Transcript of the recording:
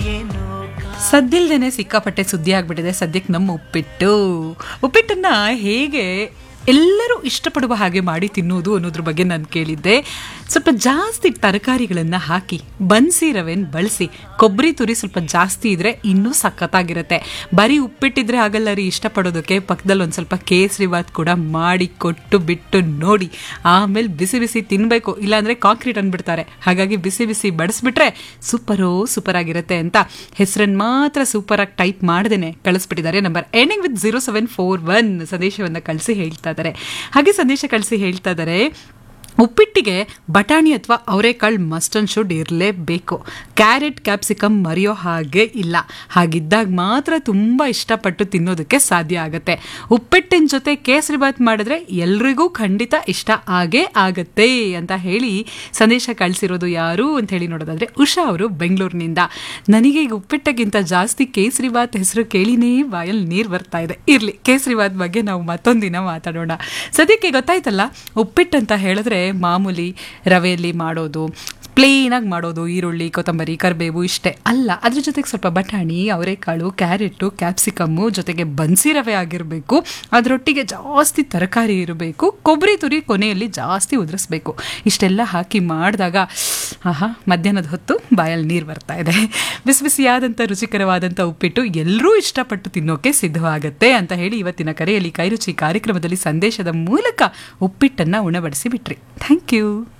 ಸದ್ದಿಲ್ದೇನೆ ಸಿಕ್ಕಾಪಟ್ಟೆ ಸುದ್ದಿ ಆಗ್ಬಿಟ್ಟಿದೆ ಸದ್ಯಕ್ಕೆ ನಮ್ಮ ಉಪ್ಪಿಟ್ಟು ಉಪ್ಪಿಟ್ಟನ್ನ ಹೇಗೆ ಎಲ್ಲರೂ ಇಷ್ಟಪಡುವ ಹಾಗೆ ಮಾಡಿ ತಿನ್ನುವುದು ಅನ್ನೋದ್ರ ಬಗ್ಗೆ ನಾನು ಕೇಳಿದ್ದೆ ಸ್ವಲ್ಪ ಜಾಸ್ತಿ ತರಕಾರಿಗಳನ್ನು ಹಾಕಿ ಬನ್ಸಿ ರವೆನ್ ಬಳಸಿ ಕೊಬ್ಬರಿ ತುರಿ ಸ್ವಲ್ಪ ಜಾಸ್ತಿ ಇದ್ರೆ ಇನ್ನೂ ಸಖತ್ತಾಗಿರುತ್ತೆ ಬರೀ ಉಪ್ಪಿಟ್ಟಿದ್ರೆ ಆಗಲ್ಲ ರೀ ಇಷ್ಟಪಡೋದಕ್ಕೆ ಪಕ್ಕದಲ್ಲಿ ಒಂದು ಸ್ವಲ್ಪ ಕೇಸರಿ ಬಾತ್ ಕೂಡ ಮಾಡಿ ಕೊಟ್ಟು ಬಿಟ್ಟು ನೋಡಿ ಆಮೇಲೆ ಬಿಸಿ ಬಿಸಿ ತಿನ್ನಬೇಕು ಇಲ್ಲಾಂದ್ರೆ ಕಾಂಕ್ರೀಟ್ ಅಂದ್ಬಿಡ್ತಾರೆ ಹಾಗಾಗಿ ಬಿಸಿ ಬಿಸಿ ಬಡಿಸ್ಬಿಟ್ರೆ ಸೂಪರೋ ಸೂಪರ್ ಆಗಿರುತ್ತೆ ಅಂತ ಹೆಸರನ್ನು ಮಾತ್ರ ಸೂಪರ್ ಆಗಿ ಟೈಪ್ ಮಾಡ್ದೇನೆ ಕಳಿಸ್ಬಿಟ್ಟಿದ್ದಾರೆ number ending with zero seven four one ಸಂದೇಶವನ್ನು ಕಳಿಸಿ ಹೇಳ್ತಾ ಇದ್ದಾರೆ ಹಾಗೆ ಸಂದೇಶ ಕಳಿಸಿ ಹೇಳ್ತಾ ಇದ್ದಾರೆ ಉಪ್ಪಿಟ್ಟಿಗೆ ಬಟಾಣಿ ಅಥವಾ ಅವರೆಕಾಳು ಮಸ್ಟ್ ಅಂಡ್ ಶುಡ್ ಇರಲೇಬೇಕು ಕ್ಯಾರೆಟ್ ಕ್ಯಾಪ್ಸಿಕಮ್ ಮರೆಯೋ ಹಾಗೆ ಇಲ್ಲ ಹಾಗಿದ್ದಾಗ ಮಾತ್ರ ತುಂಬ ಇಷ್ಟಪಟ್ಟು ತಿನ್ನೋದಕ್ಕೆ ಸಾಧ್ಯ ಆಗುತ್ತೆ ಉಪ್ಪಿಟ್ಟಿನ ಜೊತೆ ಕೇಸರಿ ಬಾತ್ ಮಾಡಿದ್ರೆ ಎಲ್ರಿಗೂ ಖಂಡಿತ ಇಷ್ಟ ಆಗೇ ಆಗತ್ತೆ ಅಂತ ಹೇಳಿ ಸಂದೇಶ ಕಳಿಸಿರೋದು ಯಾರು ಅಂತ ಹೇಳಿ ನೋಡೋದಾದ್ರೆ ಉಷಾ ಅವರು ಬೆಂಗಳೂರಿನಿಂದ ನನಗೆ ಈಗ ಉಪ್ಪಿಟ್ಟಕ್ಕಿಂತ ಜಾಸ್ತಿ ಕೇಸರಿ ಬಾತ್ ಹೆಸರು ಕೇಳಿನೇ ಬಾಯಲ್ಲಿ ನೀರು ಬರ್ತಾ ಇದೆ ಇರಲಿ ಕೇಸರಿ ಬಾತ್ ಬಗ್ಗೆ ನಾವು ಮತ್ತೊಂದಿನ ಮಾತಾಡೋಣ ಸದ್ಯಕ್ಕೆ ಗೊತ್ತಾಯ್ತಲ್ಲ ಉಪ್ಪಿಟ್ಟಂತ ಹೇಳಿದ್ರೆ ಮಾಮೂಲಿ ರವೆಯಲ್ಲಿ ಮಾಡೋದು ಪ್ಲೇನಾಗಿ ಮಾಡೋದು ಈರುಳ್ಳಿ ಕೊತ್ತಂಬರಿ ಕರಿಬೇವು ಇಷ್ಟೇ ಅಲ್ಲ ಅದ್ರ ಜೊತೆಗೆ ಸ್ವಲ್ಪ ಬಟಾಣಿ ಅವರೆಕಾಳು ಕ್ಯಾರೆಟು ಕ್ಯಾಪ್ಸಿಕಮ್ಮು ಜೊತೆಗೆ ಬನ್ಸಿ ರವೆ ಆಗಿರಬೇಕು ಅದರೊಟ್ಟಿಗೆ ಜಾಸ್ತಿ ತರಕಾರಿ ಇರಬೇಕು ಕೊಬ್ಬರಿ ತುರಿ ಕೊನೆಯಲ್ಲಿ ಜಾಸ್ತಿ ಉದುರಿಸ್ಬೇಕು ಇಷ್ಟೆಲ್ಲ ಹಾಕಿ ಮಾಡಿದಾಗ ಆಹಾ ಮಧ್ಯಾಹ್ನದ ಹೊತ್ತು ಬಾಯಲ್ಲಿ ನೀರು ಬರ್ತಾ ಇದೆ ಬಿಸಿ ಬಿಸಿಯಾದಂಥ ರುಚಿಕರವಾದಂಥ ಉಪ್ಪಿಟ್ಟು ಎಲ್ಲರೂ ಇಷ್ಟಪಟ್ಟು ತಿನ್ನೋಕೆ ಸಿದ್ಧವಾಗತ್ತೆ ಅಂತ ಹೇಳಿ ಇವತ್ತಿನ ಕರೆಯಲ್ಲಿ ಕೈರುಚಿ ಕಾರ್ಯಕ್ರಮದಲ್ಲಿ ಸಂದೇಶದ ಮೂಲಕ ಉಪ್ಪಿಟ್ಟನ್ನು ಉಣಬಡಿಸಿ ಬಿಟ್ರಿ ಥ್ಯಾಂಕ್ ಯು